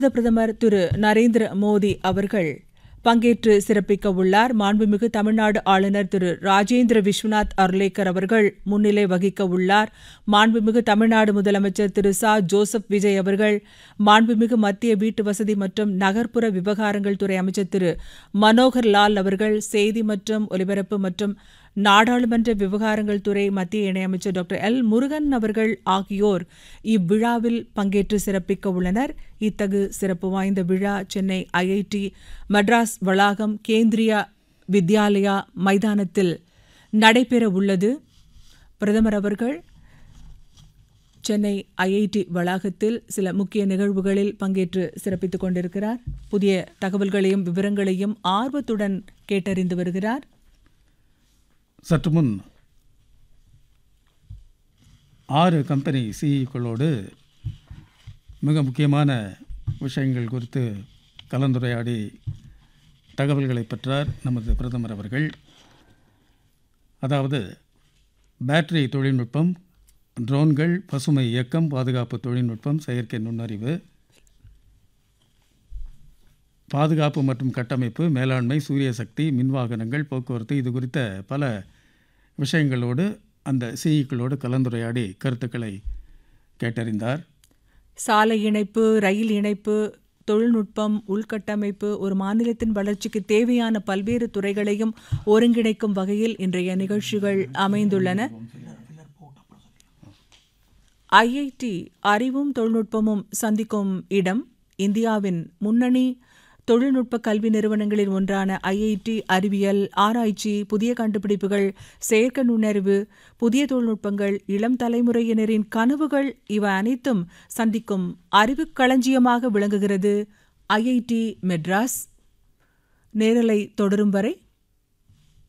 பாரத பிரதமர் திரு நரேந்திர மோடி அவர்கள் பங்கேற்று சிறப்பிக்க உள்ளார் மாண்புமிகு தமிழ்நாடு ஆளுநர் திரு ராஜேந்திர விஸ்வநாத் அர்லேக்கர் அவர்கள் முன்னிலை வகிக்க உள்ளார் மாண்புமிகு தமிழ்நாடு முதலமைச்சர் திரு ச ஜோசப் விஜய் அவர்கள் மாண்புமிகு மத்திய வீட்டு வசதி மற்றும் நகர்ப்புற விவகாரங்கள் துறை அமைச்சர் திரு மனோகர் லால் அவர்கள் செய்தி மற்றும் ஒலிபரப்பு மற்றும் நாடாளுமன்ற விவகாரங்கள் துறை மத்திய இணையமைச்சர் டாக்டர் எல் முருகன் அவர்கள் ஆகியோர் இவ்விழாவில் பங்கேற்று சிறப்பிக்க உள்ளனர் இத்தகு சிறப்பு வாய்ந்த விழா சென்னை ஐஐடி மெட்ராஸ் வளாகம் கேந்திரியா வித்யாலயா மைதானத்தில் நடைபெற உள்ளது பிரதமர் அவர்கள் சென்னை ஐஐடி வளாகத்தில் சில முக்கிய நிகழ்வுகளில் பங்கேற்று சிறப்பித்துக் கொண்டிருக்கிறார் புதிய தகவல்களையும் விவரங்களையும் ஆர்வத்துடன் கேட்டறிந்து வருகிறார் சற்று முன் ஆறு கம்பெனி சிஇக்களோடு மிக முக்கியமான விஷயங்கள் குறித்து கலந்துரையாடி தகவல்களை பெற்றார் நமது பிரதமர் அவர்கள் அதாவது பேட்டரி தொழில்நுட்பம் ட்ரோன்கள் பசுமை இயக்கம் பாதுகாப்பு தொழில்நுட்பம் செயற்கை நுண்ணறிவு பாதுகாப்பு மற்றும் கட்டமைப்பு மேலாண்மை சூரிய சக்தி மின்வாகனங்கள் போக்குவரத்து இது குறித்த பல விஷயங்களோடு அந்த சிஇக்களோடு கலந்துரையாடி கருத்துக்களை கேட்டறிந்தார் சாலை இணைப்பு ரயில் இணைப்பு தொழில்நுட்பம் உள்கட்டமைப்பு ஒரு மாநிலத்தின் வளர்ச்சிக்கு தேவையான பல்வேறு துறைகளையும் ஒருங்கிணைக்கும் வகையில் இன்றைய நிகழ்ச்சிகள் அமைந்துள்ளன ஐஐடி அறிவும் தொழில்நுட்பமும் சந்திக்கும் இடம் இந்தியாவின் முன்னணி தொழில்நுட்ப கல்வி நிறுவனங்களில் ஒன்றான ஐஐடி அறிவியல் ஆராய்ச்சி புதிய கண்டுபிடிப்புகள் செயற்கை நுண்ணறிவு புதிய தொழில்நுட்பங்கள் இளம் தலைமுறையினரின் கனவுகள் இவை அனைத்தும் சந்திக்கும் அறிவுக் களஞ்சியமாக விளங்குகிறது ஐஐடி மெட்ராஸ் நேரலை தொடரும் வரை